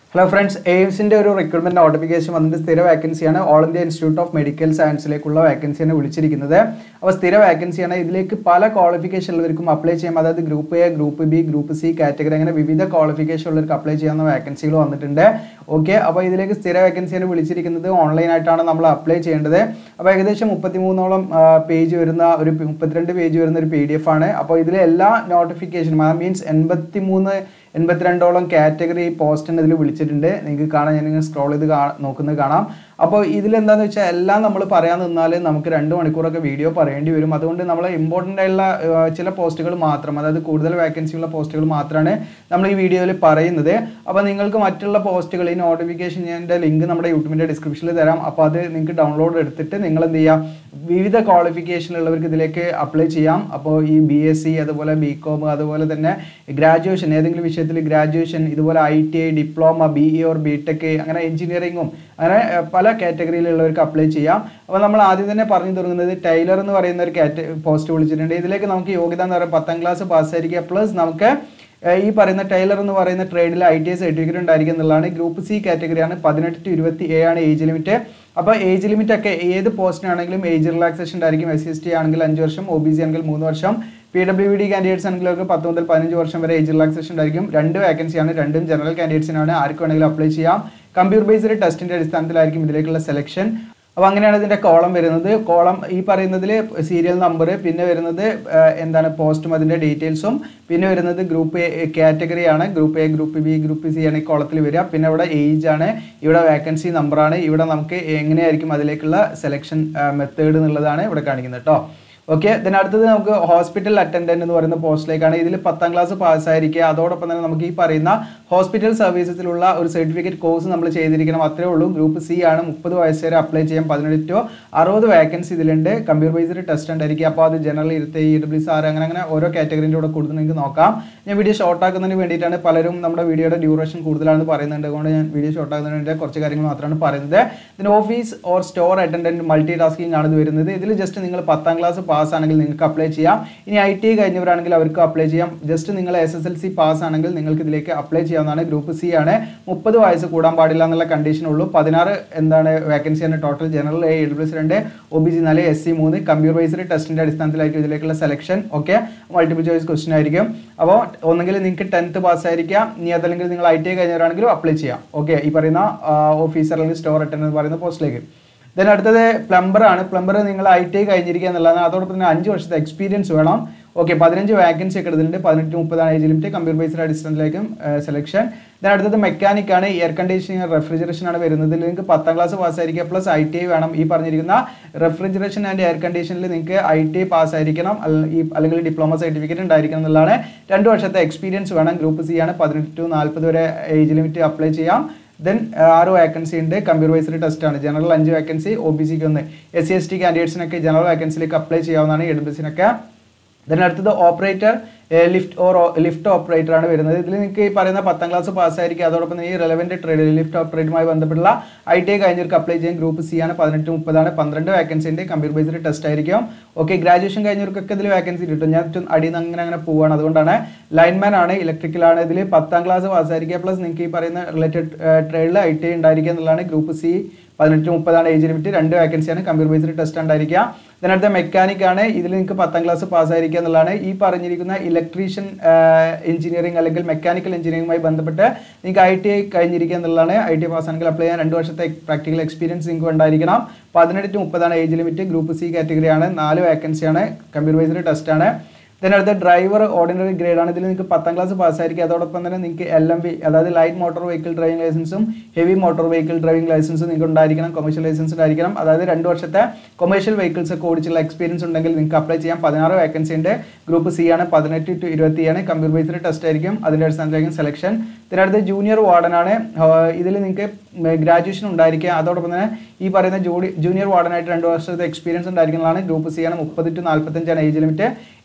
hello friends എയിംസിന്റെ ഒരു recruitment notification വന്നിട്ട് സ്ഥിര വാക്കൻസിയാണ് all India institute of medical സയൻസിലേക്കുള്ള വാക്കൻസിയാണ് വിളിച്ചിരിക്കുന്നത് അപ്പോൾ സ്ഥിര വാക്കൻസിയാണ് ഇതിലേക്ക് പല ക്വാളിഫിക്കേഷൻ ഉള്ളവർക്കും അപ്ലൈ ചെയ്യാം അതായത് group A group B group C category അങ്ങനെ വിവിധ ക്വാളിഫിക്കേഷൻ ഉള്ളവർക്ക് അപ്ലൈ ചെയ്യാവുന്ന വാക്കൻസികൾ വന്നിട്ടുണ്ട് ഓക്കെ അപ്പോൾ ഇതിലേക്ക് സ്ഥിര വാക്കൻസിയാണ് വിളിച്ചിരിക്കുന്നത് ഓൺലൈനായിട്ടാണ് നമ്മൾ അപ്ലൈ ചെയ്യേണ്ടത് അപ്പോൾ ഏകദേശം മുപ്പത്തിമൂന്നോളം പേജ് വരുന്ന ഒരു മുപ്പത്തിരണ്ട് പേജ് വരുന്ന ഒരു പി ഡി എഫ് ആണ് അപ്പോൾ ഇതിലെ എല്ലാ നോട്ടിഫിക്കേഷനും മീൻസ് എൺപത്തി മൂന്ന് എൺപത്തിരണ്ടോളം കാറ്റഗറി പോസ്റ്റിന് ഇതിൽ വിളിച്ചിട്ടുണ്ട് നിങ്ങൾക്ക് കാണാം ഞാൻ സ്ക്രോൾ ചെയ്ത് കാ നോക്കുന്നത് കാണാം അപ്പോൾ ഇതിലെന്താണെന്ന് വെച്ചാൽ എല്ലാം നമ്മൾ പറയാൻ നിന്നാൽ നമുക്ക് രണ്ട് മണിക്കൂറൊക്കെ വീഡിയോ പറയേണ്ടി വരും അതുകൊണ്ട് നമ്മൾ ഇമ്പോർട്ടൻ്റ് ആയിട്ടുള്ള ആ, ചില പോസ്റ്റുകൾ മാത്രം അതായത് കൂടുതൽ വാക്കൻസി ഉള്ള പോസ്റ്റുകൾ മാത്രമാണ് നമ്മൾ ഈ വീഡിയോയിൽ പറയുന്നത് അപ്പോൾ നിങ്ങൾക്ക് മറ്റുള്ള പോസ്റ്റുകൾ ഈ നോട്ടിഫിക്കേഷൻ എൻ്റെ ലിങ്ക് നമ്മുടെ യൂട്യൂബിൻ്റെ ഡിസ്ക്രിപ്ഷനിൽ തരാം അപ്പോൾ അത് നിങ്ങൾക്ക് ഡൗൺലോഡ് എടുത്തിട്ട് നിങ്ങൾ എന്ത് ചെയ്യുക വിവിധ ക്വാളിഫിക്കേഷൻ ഉള്ളവർക്ക് ഇതിലേക്ക് അപ്ലൈ ചെയ്യാം അപ്പോൾ ഈ ബി എസ് സി അതുപോലെ ബി കോം അതുപോലെ തന്നെ ഗ്രാജുവേഷൻ ഏതെങ്കിലും വിഷയത്തിൽ ഗ്രാജുവേഷൻ ഇതുപോലെ I T I diploma B E or B tech അങ്ങനെ എഞ്ചിനീയറിങ്ങും അങ്ങനെ ഏഹ്, പല കാറ്റഗറിയിലുള്ളവർക്ക് അപ്ലൈ ചെയ്യാം അപ്പോൾ നമ്മൾ ആദ്യം തന്നെ പറഞ്ഞു തുടങ്ങുന്നത് ടൈലർ എന്ന് പറയുന്ന ഒരു കാറ്റ പോസ്റ്റ് വിളിച്ചിട്ടുണ്ട് ഇതിലേക്ക് നമുക്ക് യോഗ്യത എന്ന് പറയുന്നത് പത്താം ക്ലാസ് പാസ്സായിരിക്കുക പ്ലസ് നമുക്ക് ഏഹ്, ഈ പറയുന്ന ടൈലർ എന്ന് പറയുന്ന ട്രേഡിൽ ഐ ടി ഐ സർട്ടിഫിക്കറ്റ് ഉണ്ടായിരിക്കും എന്നുള്ളതാണ് ഗ്രൂപ്പ് സി കാറ്റഗറിയാണ് പതിനെട്ട് ടു ഇരുപത്തി ഏഴ് ആണ് ഏജ് ലിമിറ്റ് അപ്പോൾ ഏജ് ലിമിറ്റ് ഒക്കെ ഏത് പോസ്റ്റിനാണെങ്കിലും ഏജ് റിലാക്സേഷൻ ഉണ്ടായിരിക്കും എസ് സി എസ് ടി ആണെങ്കിൽ അഞ്ച് വർഷം ഒ ബി സി ആണെങ്കിൽ മൂന്ന് വർഷം പി ഡബ്ല്യു ഡി കാൻഡിഡേറ്റ്സ് ആണെങ്കിൽ അവർക്ക് പത്ത് മുതൽ പതിനഞ്ച് വർഷം വരെ ഏജ് റിലാക്സേഷൻ ഉണ്ടായിരിക്കും രണ്ട് വാക്കൻസിയാണ് രണ്ടും ജനറൽ കാൻഡിഡേറ്റ്സിനാണ് ആർക്ക് വേണമെങ്കിലും അപ്ലൈ ചെയ്യാം കമ്പ്യൂട്ടർ ബേസ്ഡ് ടെസ്റ്റിന്റെ അടിസ്ഥാനത്തിലായിരിക്കും ഇതിലേക്കുള്ള സെലക്ഷൻ അപ്പോൾ അങ്ങനെയാണ് ഇതിന്റെ കോളം വരുന്നത് കോളം ഈ പറയുന്നതിൽ സീരിയൽ നമ്പർ പിന്നെ വരുന്നത് ആ, എന്താണ് പോസ്റ്റും അതിന്റെ ഡീറ്റെയിൽസും പിന്നെ വരുന്നത് ഗ്രൂപ്പ് എ കാറ്റഗറി ആണ് group A group B group C ആണ് ഈ കോളത്തിൽ വരിക പിന്നെ ഇവിടെ ഏജ് ആണ് ഇവിടെ വേക്കൻസി നമ്പറാണ് ഇവിടെ നമുക്ക് എങ്ങനെയായിരിക്കും അതിലേക്കുള്ള സെലക്ഷൻ മെത്തേഡ് എന്നുള്ളതാണ് ഇവിടെ കാണിക്കുന്നത് കേട്ടോ ഓക്കെ then അടുത്തത് നമുക്ക് ഹോസ്പിറ്റൽ അറ്റൻഡന്റ് എന്ന് പറയുന്ന പോസ്റ്റിലേക്കാണ് ഇതിൽ പത്താം ക്ലാസ് പാസ്സായിരിക്കുക അതോടൊപ്പം തന്നെ നമുക്ക് ഈ പറയുന്ന ഹോസ്പിറ്റൽ സർവീസസിലുള്ള ഒരു സർട്ടിഫിക്കറ്റ് കോഴ്സ് നമ്മൾ ചെയ്തിരിക്കണം അത്രേ ഉള്ളൂ ഗ്രൂപ്പ് സി ആണ് മുപ്പത് വയസ്സ് വരെ അപ്ലൈ ചെയ്യാം പതിനെട്ട് ടു അറുപത് വാക്കൻസി ഇതിലുണ്ട് കമ്പ്യൂട്ടർ ബേസ്ഡ് ടെസ്റ്റ് ഉണ്ടായിരിക്കും അപ്പോൾ അത് ജനറൽ ഇരുത്തി ഇ ഡബ്ല്യു സാർ അങ്ങനെ അങ്ങനെ ഓരോ കാറ്റഗറിൻ്റെ കൂടെ കൂടുതൽ നിങ്ങൾക്ക് നോക്കാം ഞാൻ വീഡിയോ ഷോർട്ട് ആക്കുന്നതിന് വേണ്ടിയിട്ടാണ് പലരും നമ്മുടെ വീഡിയോയുടെ ഡ്യൂറേഷൻ കൂടുതലാണെന്ന് പറയുന്നുണ്ട് അതുകൊണ്ട് ഞാൻ വീഡിയോ ഷോർട്ട് ആക്കുന്നതിന് വേണ്ടി കുറച്ച് കാര്യങ്ങൾ മാത്രമാണ് പറയുന്നത് ഇതിന് office or store attendant multi tasking ആണ് ഇത് വരുന്നത് ഇതിൽ ജസ്റ്റ് നിങ്ങൾ പത്താം ക്ലാസ് പാസ് ആണെങ്കിൽ നിങ്ങൾക്ക് അപ്ലൈ ചെയ്യാം ഇനി ഐ ടി കഴിഞ്ഞവരാണെങ്കിൽ അവർക്ക് അപ്ലൈ ചെയ്യാം ജസ്റ്റ് നിങ്ങൾ S S L C pass ആണെങ്കിൽ നിങ്ങൾക്ക് ഇതിലേക്ക് അപ്ലൈ ചെയ്യാവുന്നതാണ് ഗ്രൂപ്പ് സി ആണ് മുപ്പത് വയസ്സ് കൂടാൻ പാടില്ല എന്നുള്ള കണ്ടീഷൻ ഉള്ളൂ പതിനാറ് എന്താണ് വേക്കൻസിയാണ് total general A L plus രണ്ട് ഒ ബി സി നാല് എസ് സി മൂന്ന് കമ്പ്യൂട്ടർ ബേസ്ഡ് ടെസ്റ്റിന്റെ അടിസ്ഥാനത്തിലായിരിക്കും ഇതിലേക്കുള്ള selection okay multiple choice question ആയിരിക്കും അപ്പോൾ ഒന്നെങ്കിൽ നിങ്ങൾക്ക് ടെൻത്ത് പാസ് ആയിരിക്കാം ഇനി അതല്ലെങ്കിൽ നിങ്ങൾ ഐ ടി കഴിഞ്ഞവരാണെങ്കിലും അപ്ലൈ ചെയ്യാം ഓക്കെ ഈ പറയുന്ന ഓഫീസർ അല്ലെങ്കിൽ സ്റ്റോർ അറ്റൻഡർ എന്ന് പറയുന്ന പോസ്റ്റിലേക്ക് ദെൻ അടുത്തത് പ്ലംബർ ആണ് പ്ലംബർ നിങ്ങൾ ഐ ടി ഐ കഴിഞ്ഞിരിക്കുക എന്നുള്ളതാണ് അതോടൊപ്പം തന്നെ അഞ്ച് വർഷത്തെ എക്സ്പീരിയൻസ് വേണം ഓക്കെ പതിനഞ്ച് വാക്കൻസി ഒക്കെ എടുത്തിട്ടുണ്ട് പതിനെട്ട് മുപ്പതാണ് ഏജ് ലിമിറ്റ് കമ്പ്യൂട്ടർ ബേസ്ഡ് അടിസ്ഥാനത്തിലേക്കും സെലക്ഷൻ ദെൻ അടുത്തത് മെക്കാനിക് ആണ് എയർ കണ്ടീഷനിങ് റെഫ്രിജറേഷൻ ആണ് വരുന്നത് ഇതിൽ നിങ്ങൾക്ക് പത്താം ക്ലാസ് പാസ്സായിരിക്കുക പ്ലസ് ഐ ടി ഐ വേണം ഈ പറഞ്ഞിരിക്കുന്ന റെഫ്രിജറേഷൻ ആൻഡ് എയർ കണ്ടീഷനിൽ നിങ്ങൾക്ക് ഐ ടി ഐ പാസ് ആയിരിക്കണം അല്ല- ഈ അല്ലെങ്കിൽ ഡിപ്ലോമ സർട്ടിഫിക്കറ്റ് ഉണ്ടായിരിക്കണം എന്നുള്ളതാണ് രണ്ട് വർഷത്തെ എക്സ്പീരിയൻസ് വേണം ഗ്രൂപ്പ് സി ആണ് പതിനെട്ട് ടു നാൽപ്പത് വരെ ഏജ് ലിമിറ്റ് അപ്ലൈ ചെയ്യാം ദെൻ ആറ് വേക്കൻസി ഉണ്ട് കമ്പ്യൂട്ടർ ബേസ്ഡ് ടെസ്റ്റ് ആണ് ജനറൽ അഞ്ച് വേക്കൻസി ഒ ബി സിക്ക് ഒന്ന് എസ് സി എസ് ടി കാൻഡിഡേറ്റ്സിനൊക്കെ ജനറൽ വേക്കൻസിയിലേക്ക് അപ്ലൈ ചെയ്യാവുന്നതാണ് എ ഡബ്ല്യു സിനൊക്കെ ദെൻ അടുത്തത് operator lift or lift operator ആണ് വരുന്നത് ഇതിൽ നിങ്ങൾക്ക് ഈ പറയുന്ന പത്താം ക്ലാസ് പാസ്സായിരിക്കും അതോടൊപ്പം തന്നെ ഈ റെലവെന്റ് ട്രേഡ് ലിഫ്റ്റ് ഓപ്പറേറ്ററുമായി ബന്ധപ്പെട്ടുള്ള ഐ ടി ഐ കഴിഞ്ഞവർക്ക് അപ്ലൈ ചെയ്യാൻ ഗ്രൂപ്പ് സി ആണ് പതിനെട്ട് മുപ്പതാണ് പന്ത്രണ്ട് വേക്കൻസി ഉണ്ട് കമ്പ്യൂട്ടർ ബേസ്ഡ് ടെസ്റ്റ് ആയിരിക്കും ഓക്കെ ഗ്രാജുവേഷൻ കഴിഞ്ഞവർക്കൊക്കെ ഇതിൽ വേക്കൻസി കിട്ടും ഞാൻ ചും- അടിയിൽ നിന്ന് അങ്ങനെ അങ്ങനെ പോവാണ് അതുകൊണ്ടാണ് ലൈൻമാൻ ആണ് ഇലക്ട്രിക്കൽ ആണ് ഇതിൽ പത്താം ക്ലാസ് പാസ്സായിരിക്കുക പ്ലസ് നിങ്ങൾക്ക് ഈ പറയുന്ന റിലേറ്റഡ് ട്രേഡിൽ ഐ ടി ഐ ഉണ്ടായിരിക്കുക എന്നുള്ളതാണ് ഗ്രൂപ്പ് സി പതിനെട്ട് മുപ്പതാണ് ഏജ് ലിമിറ്റ് രണ്ട് വേക്കൻസിയാണ് കമ്പ്യൂട്ടർ ബേസ്ഡ് ടെസ്റ്റ് ഉണ്ടായിരിക്കുക ഇതിനടുത്ത മെക്കാനിക് ആണ് ഇതിൽ നിങ്ങൾക്ക് പത്താം ക്ലാസ് പാസ്സായിരിക്കുക എന്നുള്ളതാണ് ഈ പറഞ്ഞിരിക്കുന്ന ഇലക്ട്രീഷ്യൻ എഞ്ചിനീയറിംഗ് അല്ലെങ്കിൽ മെക്കാനിക്കൽ എഞ്ചിനീയറിംഗുമായി ബന്ധപ്പെട്ട് നിങ്ങൾക്ക് ഐ ടി ഐ കഴിഞ്ഞിരിക്കുക എന്നുള്ളതാണ് ഐ ടി പാസ് ആണെങ്കിൽ അപ്ലൈ ചെയ്യാൻ രണ്ട് വർഷത്തെ പ്രാക്ടിക്കൽ എക്സ്പീരിയൻസ് നിങ്ങൾക്ക് ഉണ്ടായിരിക്കണം പതിനെട്ട് ടു മുപ്പതാണ് ഏജ് ലിമിറ്റ് ഗ്രൂപ്പ് സി കാറ്റഗറിയാണ് നാല് വേക്കൻസിയാണ് കമ്പ്യൂട്ടർ ബേസ്ഡ് ടെസ്റ്റ് ആണ് then അടുത്ത ഡ്രൈവർ ഓർഡിനറി ഗ്രേഡ് ആണ് ഇതിൽ നിങ്ങൾക്ക് പത്താം ക്ലാസ് പാസ്സായിരിക്കും അതോടൊപ്പം തന്നെ നിങ്ങൾക്ക് എൽ എം വി അതായത് ലൈറ്റ് മോട്ടോർ വെഹിക്കിൾ ഡ്രൈവിംഗ് ലൈസൻസും ഹെവി മോട്ടോർ വെഹിക്കിൾ ഡ്രൈവിംഗ് ലൈസൻസും നിങ്ങൾക്ക് ഉണ്ടായിരിക്കണം കൊമേഴ്ഷ്യൽ ലൈസൻസ് ഉണ്ടായിരിക്കണം അതായത് രണ്ട് വർഷത്തെ കൊമേഴ്ഷ്യൽ വെഹിക്കിൾസ് ഒക്കെ ഓടിച്ചുള്ള എക്സ്പീരിയൻസ് ഉണ്ടെങ്കിൽ നിങ്ങൾക്ക് അപ്ലൈ ചെയ്യാം പതിനാറ് വേക്കൻസി ഉണ്ട് ഗ്രൂപ്പ് സി ആണ് പതിനെട്ട് ടു ഇരുപത്തി ആണ് കമ്പ്യൂട്ടർ ബേസ്ഡ് ടെസ്റ്റ് ആയിരിക്കും അതിൻ്റെ അടിസ്ഥാനത്തിലായിരിക്കും സെലക്ഷൻ ഇതിനടുത്ത് ജൂനിയർ വാർഡൻ ആണ് ഇതിൽ നിങ്ങൾക്ക് ഗ്രാജുവേഷൻ ഉണ്ടായിരിക്കുക അതോടൊപ്പം തന്നെ ഈ പറയുന്ന ജൂഡി ജൂനിയർ വാർഡനായിട്ട് രണ്ട് വർഷത്തെ എക്സ്പീരിയൻസ് ഉണ്ടായിരിക്കുന്നതാണ് ഗ്രൂപ്പ് സി ആണ് മുപ്പത് ടു നാൽപ്പത്തഞ്ചാണ് ഏജ് ലിമിറ്റ് എട്ട്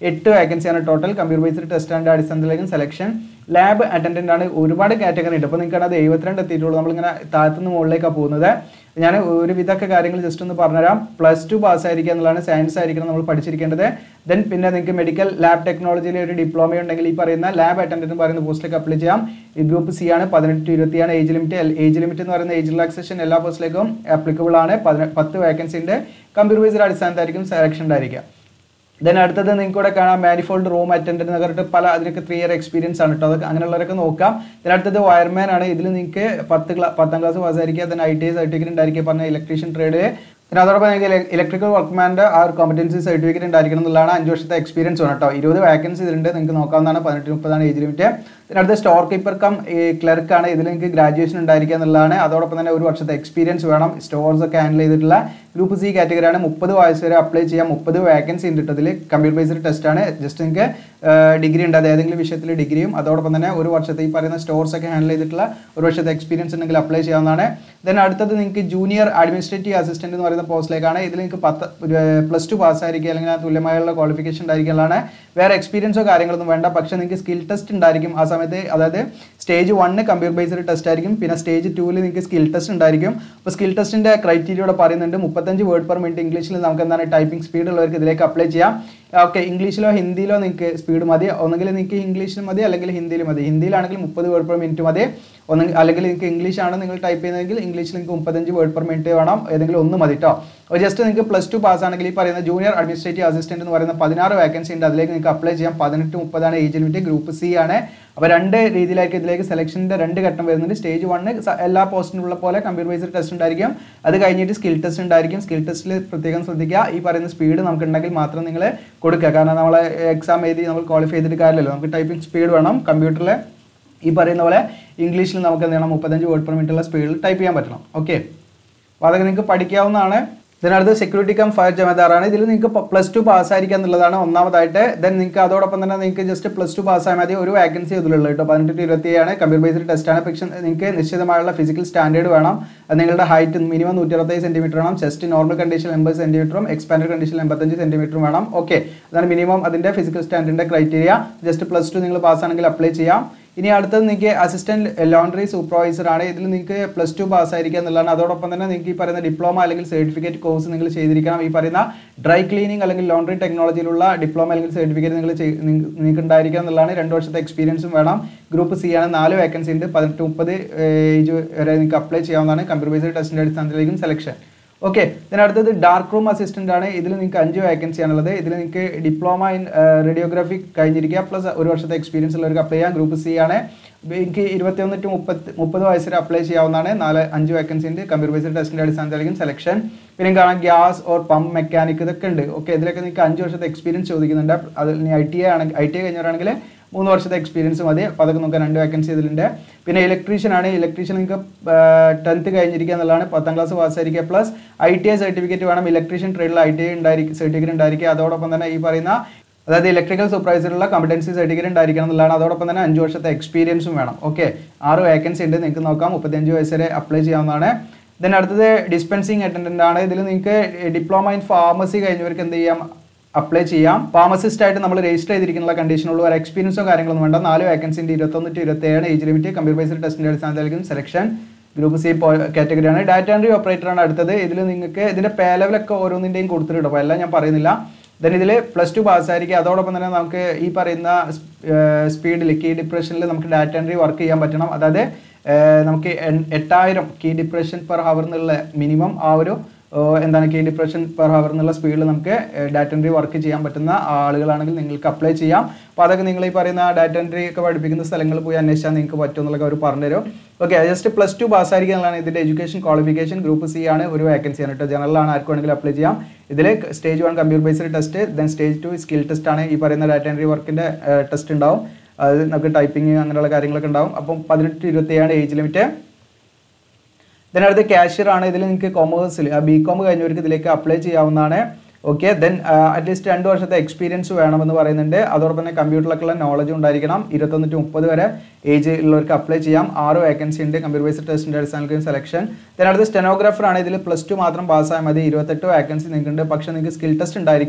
വാക്കൻസിയാണ് total computer based test and അടിസ്ഥാനത്തിലേക്കും സെലക്ഷൻ ലാബ് അറ്റൻഡൻ്റ് ആണ് ഒരുപാട് കാറ്റഗറി ഉണ്ട് അപ്പോൾ നിങ്ങൾക്ക് അത് എഴുപത്തിരണ്ട് എത്തിയിട്ടുള്ളൂ നമ്മളിങ്ങനെ താഴത്തുനിന്ന് മുകളിലേക്കാണ് പോകുന്നത് ഞാൻ ഒരുവിധമൊക്കെ കാര്യങ്ങൾ ജസ്റ്റ് ഒന്ന് പറഞ്ഞുതരാം പ്ലസ് ടു പാസ് ആയിരിക്കുക എന്നുള്ളതാണ് സയൻസ് ആയിരിക്കണം നമ്മൾ പഠിച്ചിരിക്കേണ്ടത് ദെൻ പിന്നെ നിങ്ങൾക്ക് മെഡിക്കൽ ലാബ് ടെക്നോളജിയിൽ ഒരു ഡിപ്ലോമ ഉണ്ടെങ്കിൽ ഈ പറയുന്ന ലാബ് അറ്റൻഡന്റ് എന്ന് പറയുന്ന പോസ്റ്റിലേക്ക് അപ്ലൈ ചെയ്യാം ഈ ഗ്രൂപ്പ് സി ആണ് പതിനെട്ട് ടു ഇരുപത്തിയാണ് ഏജ് ലിമിറ്റ് ഏജ് ലിമിറ്റ് എന്ന് പറയുന്ന ഏജ് റിലാക്സേഷൻ എല്ലാ പോസ്റ്റിലേക്കും ആപ്ലിക്കബിൾ ആണ് പതിനെ പത്ത് വേക്കൻസി ഉണ്ട് കമ്പ്യൂട്ടർ ബേസ്ഡ് അടിസ്ഥാനത്തായിരിക്കും സെലക്ഷൻ ഉണ്ടായിരിക്കുക ദെൻ അടുത്തത് നിങ്ങൾക്ക് ഇവിടെ കാണാം മാനിഫോൾഡ് റൂം അറ്റൻഡന്റ് എന്ന് പറഞ്ഞിട്ട് പല അതിനൊക്കെ ത്രീ ഇയർ എക്സ്പീരിയൻസ് ആണ് കേട്ടോ അതൊക്കെ അങ്ങനെയുള്ളവരൊക്കെ നോക്കാം ദെൻ അടുത്തത് വയർമാൻ ആണ് ഇതിൽ നിങ്ങൾക്ക് പത്ത് ക്ലാ പത്താം ക്ലാസ് പാസ് ആയിരിക്കുക then I T I certificate ഉണ്ടായിരിക്കുക പറഞ്ഞ ഇലക്ട്രീഷ്യൻ ട്രേഡിൽ പിന്നെ അതോടൊപ്പം നിങ്ങൾക്ക് ഇലക്ട്രിക്കൽ വർക്ക്മാൻ്റെ ആ ഒരു കോമ്പറ്റൻസി സർട്ടിഫിക്കറ്റ് ഉണ്ടായിരിക്കണം എന്നുള്ളതാണ് അഞ്ച് വർഷത്തെ എക്സ്പീരിയൻസ് വേണം കേട്ടോ ഇരുപത് വാക്കൻസി ഇതിലുണ്ട് നിങ്ങൾക്ക് നോക്കാവുന്നതാണ് പതിനെട്ട് മുപ്പതാണ് ഏജ് ലിമിറ്റ് പിന്നെ അടുത്ത സ്റ്റോർ കീപ്പർ കം ക്ലർക്ക് ആണ് ഇതിൽ നിങ്ങൾക്ക് ഗ്രാജുവേഷൻ ഉണ്ടായിരിക്കുക എന്നുള്ളതാണ് അതോടൊപ്പം തന്നെ ഒരു വർഷത്തെ എക്സ്പീരിയൻസ് വേണം സ്റ്റോർസ് ഒക്കെ ഹാൻഡിൽ ചെയ്തിട്ടുള്ള ഗ്രൂപ്പ് സി കാറ്റഗറിയാണ് മുപ്പത് വയസ്സ് വരെ അപ്ലൈ ചെയ്യാം മുപ്പത് വാക്കൻസി ഉണ്ട് ഇതിൽ കമ്പ്യൂട്ടർ ബേസ്ഡ് ടെസ്റ്റ് ആണ് ജസ്റ്റ് നിങ്ങൾക്ക് ഡിഗ്രി ഉണ്ട് അത് ഏതെങ്കിലും വിഷയത്തിൽ ഡിഗ്രിയും അതോടൊപ്പം തന്നെ ഒരു വർഷത്തെ ഈ പറയുന്ന സ്റ്റോർസ് ഒക്കെ ഹാൻഡിൽ ചെയ്തിട്ടുള്ള ഒരു വർഷത്തെ എക്സ്പീരിയൻസ് ഉണ്ടെങ്കിൽ അപ്ലൈ ചെയ്യാവുന്നതാണ് ദെൻ അടുത്തത് നിങ്ങൾക്ക് ജൂനിയർ അഡ്മിനിസ്ട്രേറ്റീവ് അസിസ്റ്റന്റ് എന്ന് പറയുന്ന പോസ്റ്റിലേക്കാണ് ഇതിൽ നിങ്ങൾക്ക് പത്ത് പ്ലസ് ടു പാസ് ആയിരിക്കും അല്ലെങ്കിൽ ആ തുല്യമായുള്ള ക്വാളിഫിക്കേഷൻ ഉണ്ടായിരിക്കുന്നതാണ് വേറെ എക്സ്പീരിയൻസോ കാര്യങ്ങളൊന്നും വേണ്ട പക്ഷേ നിങ്ങൾക്ക് സ്കിൽ ടെസ്റ്റ് ഉണ്ടായിരിക്കും ആ സമയത്ത് അതായത് stage one computer based test ആയിരിക്കും പിന്നെ സ്റ്റേജ് ടൂവിൽ നിങ്ങൾക്ക് സ്കിൽ ടെസ്റ്റ് ഉണ്ടായിരിക്കും അപ്പോൾ സ്കിൽ ടെസ്റ്റിൻ്റെ ക്രൈറ്റീരിയ ഇവിടെ പറയുന്നുണ്ട് മുപ്പത്തഞ്ച് വേർഡ് പെർ മിനിറ്റ് ഇംഗ്ലീഷിൽ നമുക്ക് എന്താണ് ടൈപ്പിംഗ് സ്പീഡ് ഉള്ളവർക്ക് ഇതിലേക്ക് അപ്ലൈ ചെയ്യാം ഓക്കെ ഇംഗ്ലീഷിലോ ഹിന്ദിയിലോ നിങ്ങൾക്ക് സ്പീഡ് മതി ഒന്നെങ്കിൽ നിങ്ങൾക്ക് ഇംഗ്ലീഷിൽ മതി അല്ലെങ്കിൽ ഹിന്ദിയിൽ മതി ഹിന്ദിയിലാണെങ്കിൽ മുപ്പത് വേർഡ് പെർ മിനിറ്റ് മതി ഒന്ന് അല്ലെങ്കിൽ നിങ്ങൾക്ക് ഇംഗ്ലീഷ് ആണ് നിങ്ങൾ ടൈപ്പ് ചെയ്യുന്നതെങ്കിൽ ഇംഗ്ലീഷിൽ നിങ്ങൾക്ക് മുപ്പത്തഞ്ച് വേർഡ് പെർ മിനിറ്റ് വേണം ഏതെങ്കിലും ഒന്ന് മതി കേട്ടോ അപ്പോൾ ജസ്റ്റ് നിങ്ങൾക്ക് പ്ലസ് ടു പാസ് ആണെങ്കിൽ ഈ പറയുന്ന ജൂനിയർ അഡ്മിനിസ്ട്രേറ്റീവ് അസിസ്റ്റന്റ് എന്ന് പറയുന്ന പതിനാറ് വേക്കൻസി ഉണ്ട് അതിലേക്ക് നിങ്ങൾക്ക് അപ്ലൈ ചെയ്യാം പതിനെട്ട് മുപ്പതാണ് ഏജ് ലിമിറ്റ് ഗ്രൂപ്പ് സി ആണ് അപ്പോൾ രണ്ട് രീതിയിലായിരിക്കും ഇതിലേക്ക് സെലക്ഷൻ്റെ രണ്ട് ഘട്ടം വരുന്നുണ്ട് സ്റ്റേജ് വണ്ണ് എല്ലാ പോസ്റ്റിനുള്ള പോലെ കമ്പ്യൂട്ടർ ബേസ്ഡ് ടെസ്റ്റ് ഉണ്ടായിരിക്കും അത് കഴിഞ്ഞിട്ട് സ്കിൽ ടെസ്റ്റ് ഉണ്ടായിരിക്കും സ്കിൽ ടെസ്റ്റിൽ പ്രത്യേകം ശ്രദ്ധിക്കുക ഈ പറയുന്ന സ്പീഡ് നമുക്ക് ഉണ്ടെങ്കിൽ മാത്രം നിങ്ങൾ കൊടുക്കുക കാരണം നമ്മൾ എക്സാം എഴുതി നമ്മൾ ക്വാളിഫൈ ചെയ്തിട്ട് കാര്യമല്ലോ നമുക്ക് ടൈപ്പിംഗ് സ്പീഡ് വേണം കമ്പ്യൂട്ടറിൽ ഈ പറയുന്ന പോലെ ഇംഗ്ലീഷിൽ നമുക്ക് എന്ത് ചെയ്യണം മുപ്പത്തഞ്ച് വേർഡ് പെർ മിനിറ്റുള്ള സ്പീഡിൽ ടൈപ്പ് ചെയ്യാൻ പറ്റണം ഓക്കെ അപ്പോൾ അതൊക്കെ നിങ്ങൾക്ക് പഠിക്കാവുന്നതാണ് ഇതിനടുത്ത് സെക്യൂരിറ്റി കം ഫയർ ജമദാറാണ് ഇതിൽ നിങ്ങൾക്ക് പ്ലസ് ടു പാസ്സായിരിക്കുക എന്നുള്ളതാണ് ഒന്നാമതായിട്ട് ദെൻ നിങ്ങൾക്ക് അതോടൊപ്പം തന്നെ നിങ്ങൾക്ക് ജസ്റ്റ് പ്ലസ് ടു പാസ്സായാൽ മതി ഒരു വാക്കൻസി ഇതിലുള്ളത് കേട്ടോ പതിനെട്ട് ടു ഇരുപത്തി ആണ് കമ്പ്യൂട്ടർ ബേസ്ഡ് ടെസ്റ്റ് ആണ് പക്ഷേ നിങ്ങൾക്ക് നിശ്ചിതമായുള്ള ഫിസിക്കൽ സ്റ്റാൻഡേർഡ് വേണം അത് നിങ്ങളുടെ ഹൈറ്റ് മിനിമം നൂറ്റി അറുപത്തൈದು സെൻറ്റിമീറ്റർ വേണം ചെസ്റ്റ് നോർമൽ കണ്ടീഷൻ എൺപത് സെൻറ്റിമീറ്ററും എക്സ്പാൻഡ് കണ്ടീഷൻ എൺപത്തഞ്ച് സെൻറ്റിമീറ്ററും വേണം ഓക്കെ അതാണ് മിനിമം അതിൻ്റെ ഫിസിക്കൽ സ്റ്റാൻഡേർഡിൻ്റെ ക്രൈറ്റീരിയ ജസ്റ്റ് പ്ലസ് ടു നിങ്ങൾ പാസ്സാണെങ്കിൽ അപ്ലൈ ചെയ്യാം ഇനി അടുത്തത് നിങ്ങൾക്ക് അസിസ്റ്റന്റ് ലോണ്ടറി സൂപ്പർവൈസർ ആണ് ഇതിൽ നിങ്ങൾക്ക് പ്ലസ് ടു പാസ് ആയിരിക്കുക എന്നുള്ളതാണ് അതോടൊപ്പം തന്നെ നിങ്ങൾക്ക് ഈ പറയുന്ന ഡിപ്ലോമ അല്ലെങ്കിൽ സർട്ടിഫിക്കറ്റ് കോഴ്സ് നിങ്ങൾ ചെയ്തിരിക്കണം ഈ പറയുന്ന ഡ്രൈ ക്ലീനിങ് അല്ലെങ്കിൽ ലോണ്ടറി ടെക്നോളജിയിലുള്ള ഡിപ്ലോമ അല്ലെങ്കിൽ സർട്ടിഫിക്കറ്റ് നിങ്ങൾ നിങ്ങൾക്ക് ഉണ്ടായിരിക്കുക എന്നുള്ളതാണ് രണ്ട് വർഷത്തെ എക്സ്പീരിയൻസും വേണം ഗ്രൂപ്പ് സി ആണ് നാല് വേക്കൻസി ഉണ്ട് പതിനെട്ട് മുപ്പത് ഏജ് വരെ നിങ്ങൾക്ക് അപ്ലൈ ചെയ്യാവുന്നതാണ് കമ്പ്യൂട്ടർ ബേസ്ഡ് ടെസ്റ്റിൻ്റെ അടിസ്ഥാനത്തിലേക്കും സെലക്ഷൻ ഓക്കെ ഇതിന് അടുത്തത് ഡാർക്ക് റൂം അസിസ്റ്റന്റ് ആണ് ഇതിൽ നിങ്ങൾക്ക് അഞ്ച് വേക്കൻസി ആണുള്ളത് ഇതിൽ നിങ്ങൾക്ക് ഡിപ്ലോമ ഇൻ റേഡിയോഗ്രാഫി കഴിഞ്ഞിരിക്കുക പ്ലസ് ഒരു വർഷത്തെ എക്സ്പീരിയൻസ് ഉള്ളവർക്ക് അപ്ലൈ ചെയ്യാം ഗ്രൂപ്പ് സി ആണ് എനിക്ക് ഇരുപത്തിയൊന്ന് ടു മുപ്പത്തി മുപ്പത് വയസ്സ് വരെ അപ്ലൈ ചെയ്യാവുന്നതാണ് നാല് അഞ്ച് വേക്കൻസി ഉണ്ട് കമ്പ്യൂട്ടർ ബേസ്ഡ് ടെസ്റ്റിൻ്റെ അടിസ്ഥാനത്തിലായിരിക്കും സെലക്ഷൻ പിന്നെ കാണാം ഗ്യാസ് ഓർ പമ്പ് മെക്കാനിക് ഇതൊക്കെ ഉണ്ട് ഓക്കെ ഇതിലൊക്കെ നിങ്ങൾക്ക് അഞ്ച് വർഷത്തെ എക്സ്പീരിയൻസ് ചോദിക്കുന്നുണ്ട് അതിൽ ഐ ടി ഐ ആണെങ്കിൽ ഐ ടി ഐ കഴിഞ്ഞവരാണെങ്കിൽ മൂന്ന് വർഷത്തെ എക്സ്പീരിയൻസ് മതി അപ്പോൾ അതൊക്കെ നോക്കാൻ രണ്ട് വേക്കൻസി ഇതിലുണ്ട് പിന്നെ ഇലക്ട്രീഷ്യൻ ആണ് ഇലക്ട്രീഷ്യൻ നിങ്ങൾക്ക് ടെൻത്ത് കഴിഞ്ഞിരിക്കുക എന്നുള്ളതാണ് പത്താം ക്ലാസ് പാസ്സായിരിക്കുക plus I T I certificate വേണം ഇലക്ട്രീഷ്യൻ ട്രേഡിൽ ഐ ടി ഐ ഉണ്ടായിരിക്കും സർട്ടിഫിക്കറ്റ് ഉണ്ടായിരിക്കുക അതോടൊപ്പം തന്നെ ഈ പറയുന്ന അതായത് ഇലക്ട്രിക്കൽ സൂപ്പർവൈസറുള്ള കോമ്പറ്റൻസി സർട്ടിഫിക്കറ്റ് ഉണ്ടായിരിക്കണം എന്നുള്ളതാണ് അതോടൊപ്പം തന്നെ അഞ്ച് വർഷത്തെ എക്സ്പീരിയൻസും വേണം ഓക്കെ ആറ് വേക്കൻസി ഉണ്ട് നിങ്ങൾക്ക് നോക്കാം മുപ്പത്തഞ്ച് വയസ്സ് വരെ അപ്ലൈ ചെയ്യാവുന്നതാണ് ദെൻ അടുത്തത് ഡിസ്പെൻസിങ് അറ്റൻഡൻ്റ് ആണ് ഇതിൽ നിങ്ങൾക്ക് ഡിപ്ലോമ ഇൻ ഫാർമസി കഴിഞ്ഞവർക്ക് എന്ത് ചെയ്യാം അപ്ലൈ ചെയ്യാം ഫാർമസിസ്റ്റ് ആയിട്ട് നമ്മൾ രജിസ്റ്റർ ചെയ്തിരിക്കുന്ന കണ്ടീഷനുള്ള ഒരു എക്സ്പീരിയൻസോ കാര്യങ്ങളൊന്നും വേണ്ട നാല് വേക്കൻസിൻ്റെ ഇരുപത്തൊന്ന് ടു ഇരുപത്തേഴ് ഏജ് ലിമിറ്റ് കമ്പ്യൂട്ടർ ബേസ്ഡ് ടെസ്റ്റിൻ്റെ അടിസ്ഥാനത്തിലായിരിക്കും സെലക്ഷൻ ഗ്രൂപ്പ് സി കാറ്റഗറിയാണ് ഡാറ്റ എൻട്രി ഓപ്പറേറ്റർ ആണ് അടുത്തത് ഇതിൽ നിങ്ങൾക്ക് ഇതിൻ്റെ പേ ലെവലൊക്കെ ഓരോന്നിൻ്റെയും കൊടുത്തിട്ടുണ്ട് അപ്പോൾ എല്ലാം ഞാൻ പറയുന്നില്ല ദെൻ ഇതിൽ പ്ലസ് ടു പാസ്സായിരിക്കും അതോടൊപ്പം തന്നെ നമുക്ക് ഈ പറയുന്ന സ്പീഡിൽ കീ ഡിപ്രഷനിൽ നമുക്ക് ഡാറ്റ എൻട്രി വർക്ക് ചെയ്യാൻ പറ്റണം അതായത് നമുക്ക് എട്ടായിരം കീ ഡിപ്രഷൻ പെർ ഹവർ എന്നുള്ള മിനിമം ആ ഒരു എന്താണ് കീ ഡിപ്രഷൻ പെർ ഹവർ എന്നുള്ള സ്പീഡിൽ നമുക്ക് ഡാറ്റ എൻട്രി വർക്ക് ചെയ്യാൻ പറ്റുന്ന ആളുകളാണെങ്കിൽ നിങ്ങൾക്ക് അപ്ലൈ ചെയ്യാം അപ്പോൾ അതൊക്കെ നിങ്ങൾ ഈ പറയുന്ന ഡാറ്റ എൻട്രി ഒക്കെ പഠിപ്പിക്കുന്ന സ്ഥലങ്ങളിൽ പോയി അന്വേഷിച്ചാൽ നിങ്ങൾക്ക് പറ്റും എന്നുള്ളതൊക്കെ അവർ പറഞ്ഞുതരും ഓക്കെ ജസ്റ്റ് പ്ലസ് ടു പാസ്സായിരിക്കുക എന്നുള്ളതാണ് ഇതിൻ്റെ എഡ്യൂക്കേഷൻ ക്വാളിഫിക്കേഷൻ ഗ്രൂപ്പ് സി ആണ് ഒരു വേക്കൻസി ആണ് കേട്ടോ ജനറലാണ് ആർക്കും വേണമെങ്കിലും അപ്ലൈ ചെയ്യാം ഇതിൽ stage one computer based test then stage two skill test ആണ് ഈ പറയുന്ന ഡാറ്റ എൻട്രി വർക്കിൻ്റെ ടെസ്റ്റ് ഉണ്ടാവും അത് നമുക്ക് ടൈപ്പിംഗ് അങ്ങനെയുള്ള കാര്യങ്ങളൊക്കെ ഉണ്ടാവും അപ്പം പതിനെട്ട് ഇരുപത്തിയേഴ് ഏജ് ലിമിറ്റ് ഇതിനടുത്ത് ക്യാഷ്യർ ആണ് ഇതിൽ നിങ്ങൾക്ക് കൊമേഴ്സിൽ ബി കോം കഴിഞ്ഞവർക്ക് ഇതിലേക്ക് അപ്ലൈ ചെയ്യാവുന്നതാണ് ഓക്കെ ദെൻ അറ്റ്ലീസ്റ്റ് രണ്ട് വർഷത്തെ എക്സ്പീരിയൻസ് വേണമെന്ന് പറയുന്നുണ്ട് അതോടൊപ്പം തന്നെ കമ്പ്യൂട്ടറിലൊക്കെയുള്ള നോളജ് ഉണ്ടായിരിക്കണം ഇരുപത്തൊന്ന് ടു മുപ്പത് വരെ ഏജ് ഉള്ളവർക്ക് അപ്ലൈ ചെയ്യാം ആറ് വേക്കൻസി ഉണ്ട് കമ്പ്യൂട്ടർ ബേസ്ഡ് ടെസ്റ്റിൻ്റെ അടിസ്ഥാനത്തിൽ സെലക്ഷൻ ദെൻ അടുത്ത് സ്റ്റെനോഗ്രാഫർ ആണ് ഇതിൽ പ്ലസ് ടു മാത്രം പാസ്സായാൽ മതി ഇരുപത്തെട്ട് വേക്കൻസി നിങ്ങൾക്കുണ്ട് പക്ഷേ നിങ്ങൾക്ക് സ്കിൽ ടെസ്റ്റ് ഉണ്ടായിരിക്കും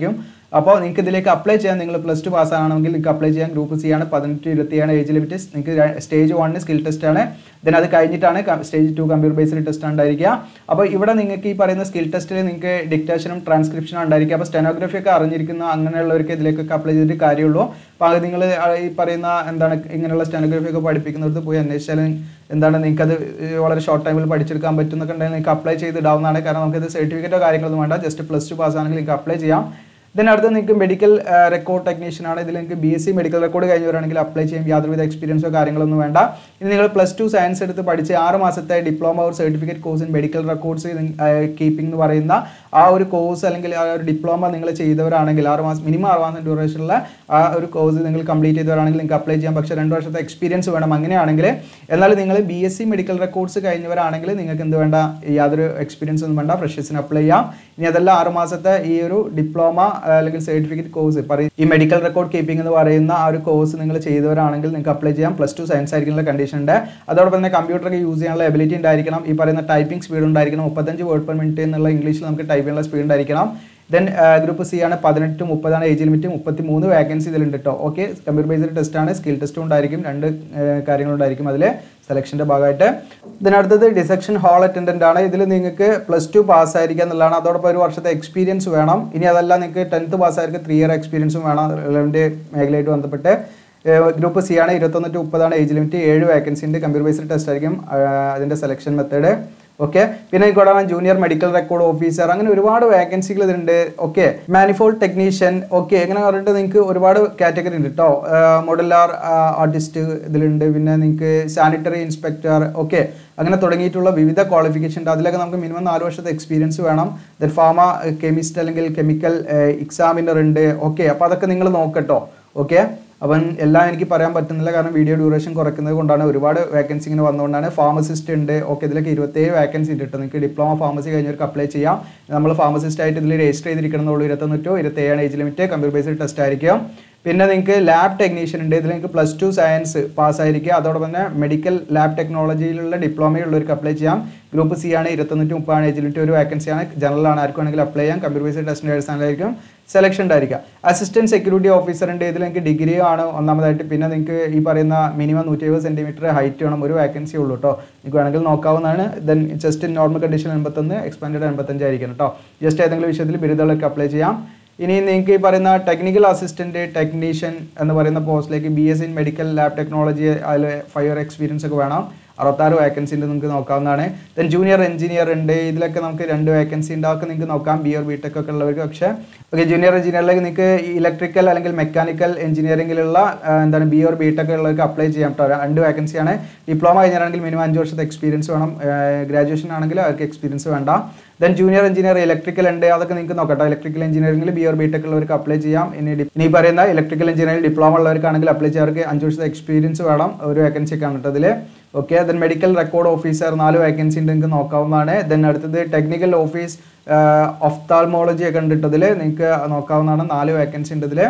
അപ്പോൾ നിങ്ങൾക്ക് ഇതിലേക്ക് അപ്ലൈ ചെയ്യാൻ നിങ്ങൾ പ്ലസ് ടു പാസ് ആണെങ്കിൽ നിങ്ങൾക്ക് അപ്ലൈ ചെയ്യാൻ ഗ്രൂപ്പ് സി ആണ് പതിനെട്ട് ഇരുപത്തിയാണ് ഏജ് ലിമിറ്റ് നിങ്ങൾക്ക് സ്റ്റേജ് വണ്ണ് സ്കിൽ ടെസ്റ്റ് ആണ് ദെൻ അത് കഴിഞ്ഞിട്ടാണ് stage two computer based test ഉണ്ടായിരിക്കുക അപ്പോൾ ഇവിടെ നിങ്ങൾക്ക് ഈ പറയുന്ന സ്കിൽ ടെസ്റ്റിൽ നിങ്ങൾക്ക് ഡിക്റ്റേഷനും ട്രാൻസ്ക്രിപ്ഷനും ഉണ്ടായിരിക്കുക അപ്പോൾ സ്റ്റെനോഗ്രഫി ഒക്കെ അറിഞ്ഞിരിക്കുന്ന അങ്ങനെയുള്ളവർക്ക് ഇതിലേക്കൊക്കെ അപ്ലൈ ചെയ്തിട്ട് കാര്യമുള്ളൂ അപ്പോൾ അത് നിങ്ങൾ ഈ പറയുന്ന എന്താണ് ഇങ്ങനെയുള്ള സ്റ്റെനോഗ്രഫി ഒക്കെ പഠിപ്പിക്കുന്നിടത്ത് പോയി അന്വേഷിച്ചാൽ എന്താണ് നിങ്ങൾക്ക് അത് വളരെ ഷോർട്ട് ടൈമിൽ പഠിച്ചെടുക്കാൻ പറ്റുന്നൊക്കെ ഉണ്ടെങ്കിൽ നിങ്ങൾക്ക് അപ്ലൈ ചെയ്തിടാവുന്നതാണ് കാരണം നമുക്കിത് സർട്ടിഫിക്കറ്റോ കാര്യങ്ങളൊന്നും വേണ്ട ജസ്റ്റ് പ്ലസ് ടു പാസ് ആണെങ്കിൽ നിങ്ങൾക്ക് അപ്ലൈ ചെയ്യാം ഇതിന് അടുത്ത് നിങ്ങൾക്ക് മെഡിക്കൽ റെക്കോർഡ് ടെക്നീഷ്യൻ ആണ് ഇതിൽ നിങ്ങൾക്ക് B S C medical record കഴിഞ്ഞവരാണെങ്കിൽ അപ്ലൈ ചെയ്യും യാതൊരുവിധ എക്സ്പീരിയൻസോ കാര്യങ്ങളൊന്നും വേണ്ട ഇനി നിങ്ങൾ പ്ലസ് ടു സയൻസ് എടുത്ത് പഠിച്ച് ആറ് മാസത്തെ ഡിപ്ലോമ ഒരു certificate course in medical records keeping എന്ന് പറയുന്ന ആ ഒരു കോഴ്സ് അല്ലെങ്കിൽ ആ ഒരു ഡിപ്ലോമ നിങ്ങൾ ചെയ്തവരാണെങ്കിൽ ആറ് മാസം മിനിമം ആറ് മാസം ഡ്യൂറേഷനുള്ള ആ ഒരു കോഴ്സ് നിങ്ങൾ കംപ്ലീറ്റ് ചെയ്തവരാണെങ്കിൽ നിങ്ങൾക്ക് അപ്ലൈ ചെയ്യാം പക്ഷേ രണ്ട് വർഷത്തെ എക്സ്പീരിയൻസ് വേണം അങ്ങനെയാണെങ്കിൽ എന്നാൽ നിങ്ങൾ B S C medical records കഴിഞ്ഞവരാണെങ്കിൽ നിങ്ങൾക്ക് എന്ത് വേണ്ട യാതൊരു എക്സ്പീരിയൻസ് ഒന്നും വേണ്ട ഫ്രഷേഴ്സിന് അപ്ലൈ ചെയ്യാം ഇനി അതല്ല ആറ് മാസത്തെ ഈ ഒരു ഡിപ്ലോമ അല്ലെങ്കിൽ സർട്ടിഫിക്കറ്റ് കോഴ്സ് പറയും ഈ മെഡിക്കൽ റെക്കോർഡ് കീപ്പിംഗ് എന്ന് പറയുന്ന ആ ഒരു കോഴ്സ് നിങ്ങൾ ചെയ്തവരാണെങ്കിൽ നിങ്ങൾക്ക് അപ്ലൈ ചെയ്യാം പ്ലസ് ടു സയൻസ് ആയിരിക്കുന്ന കണ്ടീഷൻ ഉണ്ട് അതോടൊപ്പം തന്നെ കമ്പ്യൂട്ടറൊക്കെ യൂസ് ചെയ്യാനുള്ള എബിലിറ്റി ഉണ്ടായിരിക്കണം ഈ പറയുന്ന ടൈപ്പിംഗ് സ്പീഡ് ഉണ്ടായിരിക്കണം മുപ്പത്തഞ്ച് വേർഡ് പെർ മിനിറ്റ് എന്നുള്ള ഇംഗ്ലീഷിൽ നമുക്ക് ടൈപ്പ് ചെയ്യാനുള്ള സ്പീഡ് ഉണ്ടായിരിക്കണം ദെൻ ഗ്രൂപ്പ് സി ആണ് പതിനെട്ട് മുപ്പതാണ് ഏജ് ലിമിറ്റ് മുപ്പത്തി മൂന്ന് വേക്കൻസി ഇതിലുണ്ട് കേട്ടോ ഓക്കെ കമ്പ്യൂട്ടർ ബേസ്ഡ് ടെസ്റ്റ് ആണ് സ്കിൽ ടെസ്റ്റും ഉണ്ടായിരിക്കും രണ്ട് കാര്യങ്ങളുണ്ടായിരിക്കും അതിൽ സെലക്ഷൻ്റെ ഭാഗമായിട്ട് ഇതിനടുത്തത് ഡിസെക്ഷൻ ഹാൾ അറ്റൻഡൻ്റ് ആണ് ഇതിൽ നിങ്ങൾക്ക് പ്ലസ് ടു പാസ് ആയിരിക്കുക എന്നുള്ളതാണ് അതോടൊപ്പം ഒരു വർഷത്തെ എക്സ്പീരിയൻസ് വേണം ഇനി അതല്ല നിങ്ങൾക്ക് ടെൻത്ത് പാസ് ആയിരിക്കും ത്രീ ഇയർ എക്സ്പീരിയൻസും വേണം റിലവൻ്റ് മേഖലയായിട്ട് ബന്ധപ്പെട്ട് ഗ്രൂപ്പ് സി ആണ് ഇരുപത്തൊന്ന് ടു മുപ്പതാണ് ഏജ് ലിമിറ്റ് ഏഴ് വേക്കൻസി ഉണ്ട് കമ്പ്യൂട്ടർ ബേസ്ഡ് ടെസ്റ്റ് ആയിരിക്കും അതിൻ്റെ സെലക്ഷൻ മെത്തേഡ് ഓക്കെ പിന്നെ കൂടാതെ ജൂനിയർ മെഡിക്കൽ റെക്കോർഡ് ഓഫീസർ അങ്ങനെ ഒരുപാട് വേക്കൻസികൾ ഇതിലുണ്ട് ഓക്കെ മാനിഫോൾ ടെക്നീഷ്യൻ ഓക്കെ എങ്ങനെ പറഞ്ഞിട്ട് നിങ്ങൾക്ക് ഒരുപാട് കാറ്റഗറി ഉണ്ട് കേട്ടോ മോഡലാർ ആർട്ടിസ്റ്റ് ഇതിലുണ്ട് പിന്നെ നിങ്ങൾക്ക് സാനിറ്ററി ഇൻസ്പെക്ടർ ഓക്കെ അങ്ങനെ തുടങ്ങിയിട്ടുള്ള വിവിധ ക്വാളിഫിക്കേഷൻ ഉണ്ട് അതിലൊക്കെ നമുക്ക് മിനിമം നാല് വർഷത്തെ എക്സ്പീരിയൻസ് വേണം ദെൻ ഫാർമ കെമിസ്റ്റ് അല്ലെങ്കിൽ കെമിക്കൽ എക്സാമിനർ ഉണ്ട് ഓക്കെ അപ്പോൾ അതൊക്കെ നിങ്ങൾ നോക്കട്ടോ ഓക്കെ അപ്പം എല്ലാം എനിക്ക് പറയാൻ പറ്റുന്നില്ല കാരണം വീഡിയോ ഡ്യൂറേഷൻ കുറയ്ക്കുന്നത് കൊണ്ടാണ് ഒരുപാട് വേക്കൻസി ഇങ്ങനെ വന്നുകൊണ്ടാണ് ഫാർമസിസ്റ്റ് ഉണ്ട് ഓക്കെ ഇതിലൊക്കെ ഇരുപത്തേഴ് വേക്കൻസി ഉണ്ട് കേട്ടോ നിങ്ങൾക്ക് ഡിപ്ലോമ ഫാർമസി കഴിഞ്ഞവർക്ക് അപ്ലൈ ചെയ്യാം നമ്മൾ ഫാർമസിസ്റ്റ് ആയിട്ട് ഇതിൽ രജിസ്റ്റർ ചെയ്തിരിക്കണം എന്നുള്ളൂ ഇരുപത്തൊന്ന് ടു ഇരുപത്തേഴാണ് age limit computer based test ആയിരിക്കും പിന്നെ നിങ്ങൾക്ക് ലാബ് ടെക്നീഷ്യൻ ഉണ്ട് ഇതിൽ നിങ്ങൾക്ക് പ്ലസ് ടു സയൻസ് പാസ്സായിരിക്കുക അതോടൊപ്പം തന്നെ മെഡിക്കൽ ലാബ് ടെക്നോളജിയിലുള്ള ഡിപ്ലോമയുള്ളവർക്ക് അപ്ലൈ ചെയ്യാം ഗ്രൂപ്പ് സി ആണ് ഇരുപത്തൊന്ന് ടു മുപ്പാണ് ഏജ് ലിമിറ്റ് ഒരു വേക്കൻസിയാണ് ജനറൽ ആണ് ആർക്കും വേണമെങ്കിൽ അപ്ലൈ ചെയ്യാം കമ്പ്യൂട്ടർ ബേസ്ഡ് ടെസ്റ്റിൻ്റെ അടിസ്ഥാനത്തിലായിരിക്കും സെലക്ഷൻ ഉണ്ടായിരിക്കുക അസിസ്റ്റന്റ് സെക്യൂരിറ്റി ഓഫീസർ ഉണ്ട് ഇതിൽ നിങ്ങൾക്ക് ഡിഗ്രി ആണ് ഒന്നാമതായിട്ട് പിന്നെ നിങ്ങൾക്ക് ഈ പറയുന്ന മിനിമം നൂറ്റി എഴുപത് സെൻറ്റിമീറ്റർ ഹൈറ്റ് വേണം ഒരു വേക്കൻസി ഉള്ളൂ കേട്ടോ നിങ്ങൾക്ക് വേണമെങ്കിൽ നോക്കാവുന്നതാണ് ദെൻ ജസ്റ്റ് നോർമൽ കണ്ടീഷൻ എൺപത്തൊന്ന് എക്സ്പാൻഡഡ് എൺപത്തഞ്ച് ആയിരിക്കണം കേട്ടോ ജസ്റ്റ് ഏതെങ്കിലും വിഷയത്തിൽ ബിരുദങ്ങളൊക്കെ അപ്ലൈ ചെയ്യാം ഇനി നിങ്ങൾക്ക് ഈ പറയുന്ന ടെക്നിക്കൽ അസിസ്റ്റന്റ് ടെക്നീഷ്യൻ എന്ന് പറയുന്ന പോസ്റ്റിലേക്ക് B S in medical lab technology അതിൽ ഫൈവ് ഇയർ എക്സ്പീരിയൻസ് ഒക്കെ വേണം അറുപത്താറ് വേക്കൻസി ഉണ്ട് നിങ്ങൾക്ക് നോക്കാവുന്നതാണ് ദെൻ ജൂനിയർ എഞ്ചിനീയർ ഉണ്ട് ഇതിലൊക്കെ നമുക്ക് രണ്ട് വേക്കൻസി ഉണ്ട് അതൊക്കെ നിങ്ങൾക്ക് നോക്കാം ബി ഓർ ബി ടെക് ഒക്കെ ഉള്ളവർക്ക് പക്ഷേ ഓക്കെ ജൂനിയർ എഞ്ചിനീയറിലേക്ക് നിങ്ങൾക്ക് ഇലക്ട്രിക്കൽ അല്ലെങ്കിൽ മെക്കാനിക്കൽ എഞ്ചിനീയറിംഗിലുള്ള എന്താണ് ബി ഓർ ബി ടെക് ഉള്ളവർക്ക് അപ്ലൈ ചെയ്യാം കേട്ടോ രണ്ട് വേക്കൻസിയാണ് ഡിപ്ലോമ കഴിഞ്ഞാണെങ്കിൽ മിനിമം അഞ്ച് വർഷത്തെ എക്സ്പീരിയൻസ് വേണം ഗ്രാജുവേഷൻ ആണെങ്കിൽ അവർക്ക് എക്സ്പീരിയൻസ് വേണ്ട ദെൻ ജൂനിയർ എഞ്ചിനീയർ ഇലക്ട്രിക്കൽ ഉണ്ട് അതൊക്കെ നിങ്ങൾക്ക് നോക്കട്ടോ ഇലക്ട്രിക്കൽ എഞ്ചിനീയറിംഗിൽ ബി ഓർ ബി ടെക് ഉള്ളവർക്ക് അപ്ലൈ ചെയ്യാം ഇനി ഡി- ഇനി പറയുന്ന ഇലക്ട്രിക്കൽ എഞ്ചിനീയറിംഗ് ഡിപ്ലോമ ഉള്ളവർക്കാണെങ്കിൽ അപ്ലൈ ചെയ്യാർക്ക് അഞ്ച് വർഷത്തെ എക്സ്പീരിയൻസ് വേണം ഒരു വേക്കൻസി ഒക്കെ ആണ് കേട്ടോ അതിൽ okay then medical record officer നാല് വേക്കൻസി ഉണ്ട് നിങ്ങൾക്ക് നോക്കാവുന്നതാണ് ദെൻ അടുത്തത് ടെക്നിക്കൽ ഓഫീസ് ഒഫ്താൽമോളജി ഒക്കെ ഉണ്ട് കേട്ടോ ഇതിൽ നിങ്ങൾക്ക് നോക്കാവുന്നതാണ് നാല് വേക്കൻസി ഉണ്ട് ഇതിൽ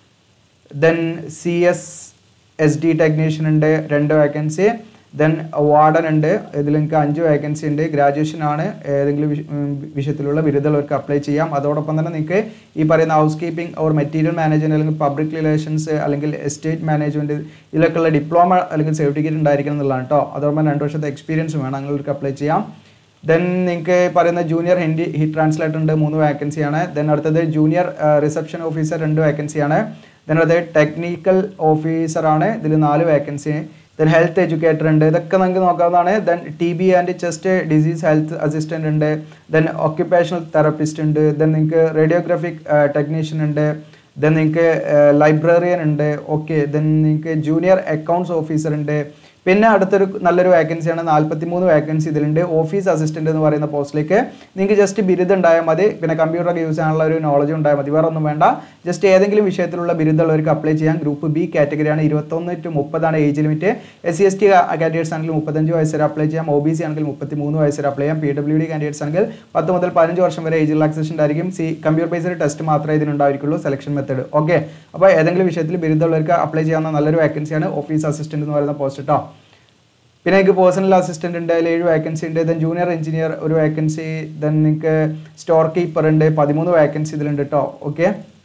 then C S S D technician ഉണ്ട് രണ്ട് വേക്കൻസി ദെൻ വാർഡൻ ഉണ്ട് ഇതിൽ നിങ്ങൾക്ക് അഞ്ച് വേക്കൻസി ഉണ്ട് ഗ്രാജുവേഷൻ ആണ് ഏതെങ്കിലും വിഷ- ഉം, വിഷയത്തിലുള്ള ബിരുദമുള്ളവർക്ക് അപ്ലൈ ചെയ്യാം അതോടൊപ്പം തന്നെ നിങ്ങൾക്ക് ഈ പറയുന്ന house keeping or material management അല്ലെങ്കിൽ പബ്ലിക് റിലേഷൻസ് അല്ലെങ്കിൽ എസ്റ്റേറ്റ് മാനേജ്മെന്റ് ഇതിലൊക്കെയുള്ള ഡിപ്ലോമ അല്ലെങ്കിൽ സർട്ടിഫിക്കറ്റ് ഉണ്ടായിരിക്കണം എന്നുള്ളതാണ് കേട്ടോ അതോടൊപ്പം രണ്ട് വർഷത്തെ എക്സ്പീരിയൻസ് വേണം അങ്ങനെയുള്ളവർക്ക് അപ്ലൈ ചെയ്യാം ദെൻ നിങ്ങൾക്ക് പറയുന്ന ജൂനിയർ ഹിന്ദി ഹിറ്റ് ട്രാൻസ്ലേറ്റർ ഉണ്ട് മൂന്ന് വാക്കൻസിയാണ് ദെൻ അടുത്തത് ജൂനിയർ റിസപ്ഷൻ ഓഫീസർ രണ്ട് വാക്കൻസിയാണ് ദെൻ അടുത്തത് ടെക്നിക്കൽ ഓഫീസറാണ് ഇതിൽ നാല് വാക്കൻസി ദെൻ ഹെൽത്ത് എഡ്യൂക്കേറ്റർ ഉണ്ട് ഇതൊക്കെ നമുക്ക് നോക്കാവുന്നതാണ് then T B and chest disease health assistant ഉണ്ട് ദെൻ ഒക്യുപ്പേഷണൽ തെറപ്പിസ്റ്റ് ഉണ്ട് ദെൻ നിങ്ങൾക്ക് റേഡിയോഗ്രാഫിക് ടെക്നീഷ്യൻ ഉണ്ട് ദെൻ നിങ്ങൾക്ക് ലൈബ്രറിയൻ ഉണ്ട് ഓക്കെ ദെൻ നിങ്ങൾക്ക് ജൂനിയർ അക്കൗണ്ട്സ് ഓഫീസർ ഉണ്ട് പിന്നെ അടുത്തൊരു നല്ലൊരു വേക്കൻസിയാണ് നാൽപ്പത്തി മൂന്ന് വേക്കൻസി ഇതിലുണ്ട് ഓഫീസ് അസിസ്റ്റന്റ് എന്ന് പറയുന്ന പോസ്റ്റിലേക്ക് നിങ്ങൾക്ക് ജസ്റ്റ് ബിരുദം ഉണ്ടായാൽ മതി പിന്നെ കമ്പ്യൂട്ടറൊക്കെ യൂസ് ചെയ്യാനുള്ള ഒരു നോളജ് ഉണ്ടായാൽ മതി വേറെ ഒന്നും വേണ്ട ജസ്റ്റ് ഏതെങ്കിലും വിഷയത്തിലുള്ള ബിരുദമുള്ളവർക്ക് അപ്ലൈ ചെയ്യാൻ ഗ്രൂപ്പ് ബി കാറ്റഗറിയാണ് ഇരുപത്തൊന്ന് ടു മുപ്പതാണ് age limit S C S T candidates ആണെങ്കിൽ മുപ്പത്തഞ്ച് വയസ്സ് വരെ അപ്ലൈ ചെയ്യാം ഒ ബി സി ആണെങ്കിൽ മുപ്പത്തി മൂന്ന് വയസ്സ് വരെ അപ്ലൈ ചെയ്യാം പി ഡബ്ല്യു ഡി കാൻഡിഡേറ്റ്സ് ആണെങ്കിൽ പത്ത് മുതൽ പതിനഞ്ച് വർഷം വരെ ഏജ് റിലാക്സേഷൻ ഉണ്ടായിരിക്കും സി കമ്പ്യൂട്ടർ ബേസ്ഡ് ടെസ്റ്റ് മാത്രമേ ഇതിനുണ്ടായിരിക്കുള്ളൂ സെലക്ഷൻ മെത്തേഡ് ഓക്കെ അപ്പോൾ ഏതെങ്കിലും വിഷയത്തിൽ ബിരുദമുള്ളവർക്ക് അപ്ലൈ ചെയ്യാവുന്ന നല്ലൊരു വേക്കൻസിയാണ് ഓഫീസ് അസിസ്റ്റന്റ് എന്ന് പറയുന്ന പോസ്റ്റ് കേട്ടോ പിന്നെ നിങ്ങൾക്ക് പേഴ്സണൽ അസിസ്റ്റന്റ് ഉണ്ട് അതിൽ ഏഴ് വേക്കൻസി ഉണ്ട് ദെൻ ജൂനിയർ എഞ്ചിനീയർ ഒരു വേക്കൻസി ദെൻ നിങ്ങൾക്ക് സ്റ്റോർ കീപ്പർ ഉണ്ട് പതിമൂന്ന് വേക്കൻസി ഇതിലുണ്ട് കേട്ടോ ഓക്കെ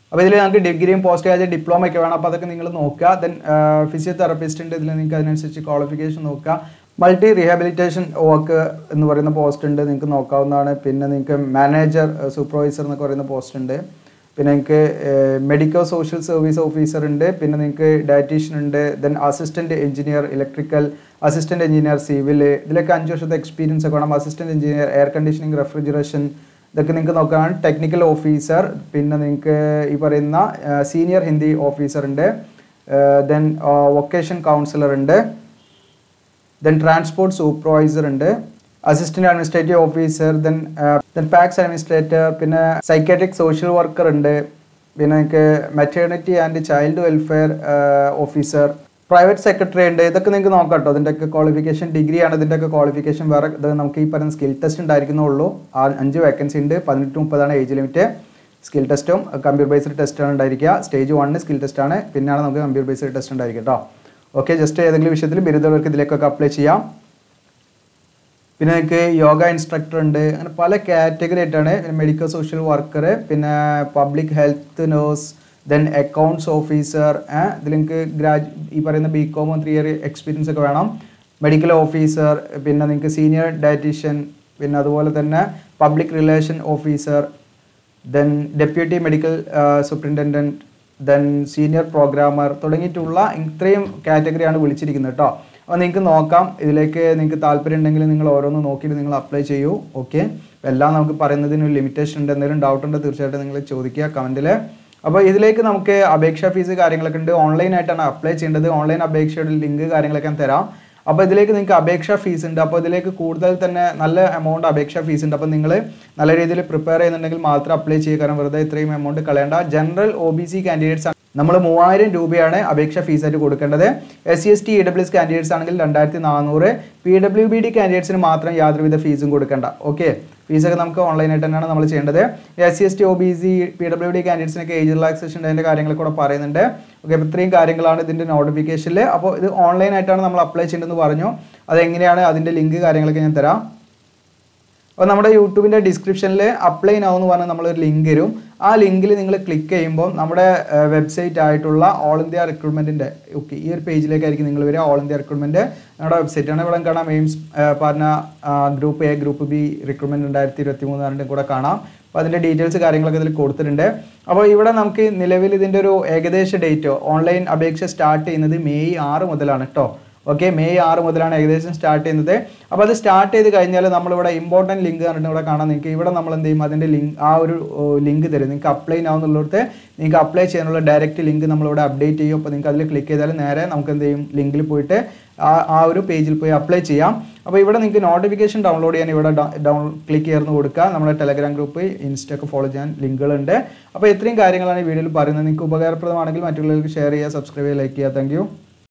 അപ്പോൾ ഇതിൽ നമുക്ക് ഡിഗ്രിയും പോസ്റ്റ് ഗ്രാജുവേറ്റ് ഡിപ്ലോമ ഒക്കെ വേണം അപ്പോൾ അതൊക്കെ നിങ്ങൾ നോക്കുക ദെൻ ഫിസിയോതെറപ്പിസ്റ്റ് ഉണ്ട് ഇതിൽ നിങ്ങൾക്ക് അതിനനുസരിച്ച് ക്വാളിഫിക്കേഷൻ നോക്കുക മൾട്ടി റീഹാബിലിറ്റേഷൻ വർക്ക് എന്ന് പറയുന്ന പോസ്റ്റ് ഉണ്ട് നിങ്ങൾക്ക് നോക്കാവുന്നതാണ് പിന്നെ നിങ്ങൾക്ക് മാനേജർ സൂപ്പർവൈസർ എന്നൊക്കെ പറയുന്ന പോസ്റ്റ് ഉണ്ട് പിന്നെ നിങ്ങൾക്ക് മെഡിക്കൽ സോഷ്യൽ സർവീസ് ഓഫീസർ ഉണ്ട് പിന്നെ നിങ്ങൾക്ക് ഡയറ്റീഷ്യൻ ഉണ്ട് then assistant engineer electrical assistant engineer civil ഇതിലൊക്കെ അഞ്ച് വർഷത്തെ എക്സ്പീരിയൻസ് ഒക്കെ വേണം assistant engineer air conditioning refrigeration ഇതൊക്കെ നിങ്ങൾക്ക് നോക്കുകയാണ് ടെക്നിക്കൽ ഓഫീസർ പിന്നെ നിങ്ങൾക്ക് ഈ പറയുന്ന സീനിയർ ഹിന്ദി ഓഫീസർ ഉണ്ട് ദെൻ വൊക്കേഷൻ കൗൺസിലർ ഉണ്ട് ദെൻ ട്രാൻസ്പോർട്ട് സൂപ്പർവൈസർ ഉണ്ട് assistant administrative officer then then PACS administrator പിന്നെ സൈക്കാട്രിക് സോഷ്യൽ വർക്കർ ഉണ്ട് പിന്നെ നിങ്ങൾക്ക് maternity and child welfare officer private secretary ഉണ്ട് ഇതൊക്കെ നിങ്ങൾക്ക് നോക്കാം കേട്ടോ ഇതിൻ്റെയൊക്കെ ക്വാളിഫിക്കേഷൻ ഡിഗ്രി ആണ് ഇതിൻ്റെയൊക്കെ ക്വാളിഫിക്കേഷൻ വേറെ ഇത് നമുക്ക് ഈ പറയുന്ന സ്കിൽ ടെസ്റ്റ് ഉണ്ടായിരിക്കുന്നുള്ളൂ ആ അഞ്ച് വേക്കൻസി ഉണ്ട് പതിനെട്ട് മുപ്പതാണ് ഏജ് ലിമിറ്റ് സ്കിൽ ടെസ്റ്റും കമ്പ്യൂട്ടർ ബേസ്ഡ് ടെസ്റ്റാണ് ഉണ്ടായിരിക്കുക സ്റ്റേജ് വണ്ണ് സ്കിൽ ടെസ്റ്റാണ് പിന്നെയാണ് നമുക്ക് കമ്പ്യൂട്ടർ ബേസ്ഡ് ടെസ്റ്റ് ഉണ്ടായിരിക്കുക കേട്ടോ ഓക്കെ ജസ്റ്റ് ഏതെങ്കിലും വിഷയത്തിൽ ബിരുദവർക്ക് ഇതിലേക്കൊക്കെ അപ്ലൈ ചെയ്യാം പിന്നെ നിങ്ങൾക്ക് യോഗ ഇൻസ്ട്രക്ടർ ഉണ്ട് അങ്ങനെ പല കാറ്റഗറി ആയിട്ടാണ് മെഡിക്കൽ സോഷ്യൽ വർക്കർ പിന്നെ public health nurse then accounts officer ഇതിൽ നിങ്ങൾക്ക് ഗ്രാജു ഈ പറയുന്ന ബി കോമും ത്രീ ഇയർ എക്സ്പീരിയൻസ് ഒക്കെ വേണം മെഡിക്കൽ ഓഫീസർ പിന്നെ നിങ്ങൾക്ക് സീനിയർ ഡയറ്റീഷ്യൻ പിന്നെ അതുപോലെ തന്നെ public relation officer then deputy medical superintendent then senior programmer തുടങ്ങിയിട്ടുള്ള ഇത്രയും കാറ്റഗറിയാണ് വിളിച്ചിരിക്കുന്നത് കേട്ടോ അപ്പോൾ നിങ്ങൾക്ക് നോക്കാം ഇതിലേക്ക് നിങ്ങൾക്ക് താല്പര്യം ഉണ്ടെങ്കിൽ നിങ്ങൾ ഓരോന്ന് നോക്കിയിട്ട് നിങ്ങൾ അപ്ലൈ ചെയ്യൂ ഓക്കെ എല്ലാം നമുക്ക് പറയുന്നതിന് ഒരു ലിമിറ്റേഷൻ ഉണ്ട് എന്തെങ്കിലും ഡൗട്ട് ഉണ്ടെങ്കിൽ തീർച്ചയായിട്ടും നിങ്ങൾ ചോദിക്കുക കമൻറ്റിൽ അപ്പോൾ ഇതിലേക്ക് നമുക്ക് അപേക്ഷാ ഫീസ് കാര്യങ്ങളൊക്കെ ഉണ്ട് ഓൺലൈനായിട്ടാണ് അപ്ലൈ ചെയ്യേണ്ടത് ഓൺലൈൻ അപേക്ഷയുടെ ലിങ്ക് കാര്യങ്ങളൊക്കെ ഞാൻ തരാം അപ്പോൾ ഇതിലേക്ക് നിങ്ങൾക്ക് അപേക്ഷാ ഫീസ് ഉണ്ട് അപ്പോൾ ഇതിലേക്ക് കൂടുതൽ തന്നെ നല്ല എമൗണ്ട് അപേക്ഷാ ഫീസ് ഉണ്ട് അപ്പോൾ നിങ്ങൾ നല്ല രീതിയിൽ പ്രിപ്പയർ ചെയ്യുന്നുണ്ടെങ്കിൽ മാത്രം അപ്ലൈ ചെയ്യുക കാരണം വെറുതെ ഇത്രയും എമൗണ്ട് കളയേണ്ട general O B C candidates ആണ് നമ്മൾ മൂവായിരം രൂപയാണ് അപേക്ഷ ഫീസ് ആയിട്ട് കൊടുക്കേണ്ടത് S C S T E W S candidates ആണെങ്കിൽ രണ്ടായിരത്തി നാനൂറ് പി ഡബ്ല്യു ബി ഡി കാൻഡിഡേറ്റ്സിന് മാത്രം യാതൊരുവിധ ഫീസും കൊടുക്കേണ്ട ഓക്കെ ഫീസൊക്കെ നമുക്ക് ഓൺലൈനായിട്ട് തന്നെയാണ് നമ്മൾ ചെയ്യേണ്ടത് S C S T O B C P W D കാൻഡിഡേറ്റ്സിനൊക്കെ ഏജ് റിലാക്സേഷൻ അതിൻ്റെ കാര്യങ്ങളൊക്കെ കൂടെ പറയുന്നുണ്ട് ഓക്കെ അപ്പോൾ ഇത്രയും കാര്യങ്ങളാണ് ഇതിൻ്റെ നോട്ടിഫിക്കേഷനിൽ അപ്പോൾ ഇത് ഓൺലൈനായിട്ടാണ് നമ്മൾ അപ്ലൈ ചെയ്യേണ്ടതെന്ന് പറഞ്ഞു അതെങ്ങനെയാണ് അതിൻ്റെ ലിങ്ക് കാര്യങ്ങളൊക്കെ ഞാൻ തരാം അപ്പോൾ നമ്മുടെ യൂട്യൂബിൻ്റെ ഡിസ്ക്രിപ്ഷനിൽ അപ്ലൈ നൗ എന്ന് പറഞ്ഞാൽ നമ്മളൊരു ലിങ്ക് തരും ആ ലിങ്കിൽ നിങ്ങൾ ക്ലിക്ക് ചെയ്യുമ്പോൾ നമ്മുടെ വെബ്സൈറ്റ് ആയിട്ടുള്ള ഓൾ ഇന്ത്യ റിക്രൂട്ട്മെൻറ്റിൻ്റെ ഓക്കെ ഈ ഒരു പേജിലേക്കായിരിക്കും നിങ്ങൾ വരിക ഓൾ ഇന്ത്യ റിക്രൂട്ട്മെൻറ്റ് നമ്മുടെ വെബ്സൈറ്റാണ് ഇവിടെ കാണാം എയിംസ് പറഞ്ഞ group A group B recruitment രണ്ടായിരത്തി ഇരുപത്തി മൂന്ന് പറഞ്ഞിട്ട് കൂടെ കാണാം അപ്പോൾ അതിൻ്റെ ഡീറ്റെയിൽസ് കാര്യങ്ങളൊക്കെ ഇതിൽ കൊടുത്തിട്ടുണ്ട് അപ്പോൾ ഇവിടെ നമുക്ക് നിലവിൽ ഇതിൻ്റെ ഒരു ഏകദേശ ഡേറ്റ് ഓൺലൈൻ അപേക്ഷ സ്റ്റാർട്ട് ചെയ്യുന്നത് മെയ് ആറ് മുതലാണ് കേട്ടോ ഓക്കെ മെയ് ആറ് മുതലാണ് ഏകദേശം സ്റ്റാർട്ട് ചെയ്യുന്നത് അപ്പോൾ അത് സ്റ്റാർട്ട് ചെയ്ത് കഴിഞ്ഞാൽ നമ്മളിവിടെ ഇമ്പോർട്ടൻറ്റ് ലിങ്ക് പറഞ്ഞിട്ട് ഇവിടെ കാണാൻ നിങ്ങൾക്ക് ഇവിടെ നമ്മൾ എന്ത് ചെയ്യും അതിൻ്റെ ലിങ്ക് ആ ഒരു ലിങ്ക് തരും നിങ്ങൾക്ക് അപ്ലൈ ആവുന്നുള്ളിടത്ത് നിങ്ങൾക്ക് അപ്ലൈ ചെയ്യാനുള്ള ഡയറക്റ്റ് ലിങ്ക് നമ്മളിവിടെ അപ്ഡേറ്റ് ചെയ്യും അപ്പോൾ നിങ്ങൾക്ക് അതിൽ ക്ലിക്ക് ചെയ്താൽ നേരെ നമുക്ക് എന്ത് ചെയ്യും ലിങ്കിൽ പോയിട്ട് ആ ആ ഒരു പേജിൽ പോയി അപ്ലൈ ചെയ്യാം അപ്പോൾ ഇവിടെ നിങ്ങൾക്ക് നോട്ടിഫിക്കേഷൻ ഡൗൺലോഡ് ചെയ്യാൻ ഇവിടെ ഡൗൺ ക്ലിക്ക് ചെയ്ത് കൊടുക്കുക നമ്മുടെ ടെലഗ്രാം ഗ്രൂപ്പ് ഇൻസ്റ്റ ഒക്കെ ഫോളോ ചെയ്യാൻ ലിങ്കുകളുണ്ട് അപ്പോൾ ഇത്രയും കാര്യങ്ങളാണ് ഈ വീഡിയോയിൽ പറയുന്നത് നിങ്ങൾക്ക് ഉപകാരപ്രദമാണെങ്കിൽ മറ്റുള്ളവർക്ക് ഷെയർ ചെയ്യുക സബ്സ്ക്രൈബ് ചെയ്യുക ലൈക്ക് ചെയ്യുക താങ്ക്